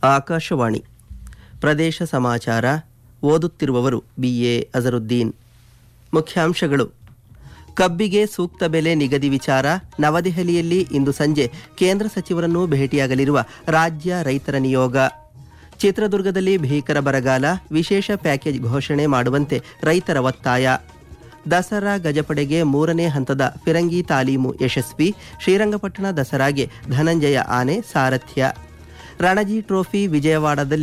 ಆಕಾಶವಾಣಿ ಪ್ರದೇಶ ಸಮಾಚಾರ ಓದುತ್ತಿರುವವರು ಬಿಎ ಅಜರುದ್ದೀನ್ ಮುಖ್ಯಾಂಶಗಳು ಕಬ್ಬಿಗೆ ಸೂಕ್ತ ಬೆಲೆ ನಿಗದಿ ವಿಚಾರ ನವದೆಹಲಿಯಲ್ಲಿ ಇಂದು ಸಂಜೆ ಕೇಂದ್ರ ಸಚಿವರನ್ನು ಭೇಟಿಯಾಗಲಿರುವ ರಾಜ್ಯ ರೈತರ ನಿಯೋಗ ಚಿತ್ರದುರ್ಗದಲ್ಲಿ ಭೀಕರ ಬರಗಾಲ ವಿಶೇಷ ಪ್ಯಾಕೇಜ್ ಘೋಷಣೆ ಮಾಡುವಂತೆ ರೈತರ ಒತ್ತಾಯ ದಸರಾ ಗಜಪಡೆಗೆ ಮೂರನೇ ಹಂತದ ಫಿರಂಗಿ ತಾಲೀಮು ಯಶಸ್ವಿ ಶ್ರೀರಂಗಪಟ್ಟಣ ದಸರಾಗೆ ಧನಂಜಯ ಆನೆ ಸಾರಥ್ಯ ರಣಜಿ ಟ್ರೋಫಿ ವಿಜಯವಾಡದಲ್ಲಿ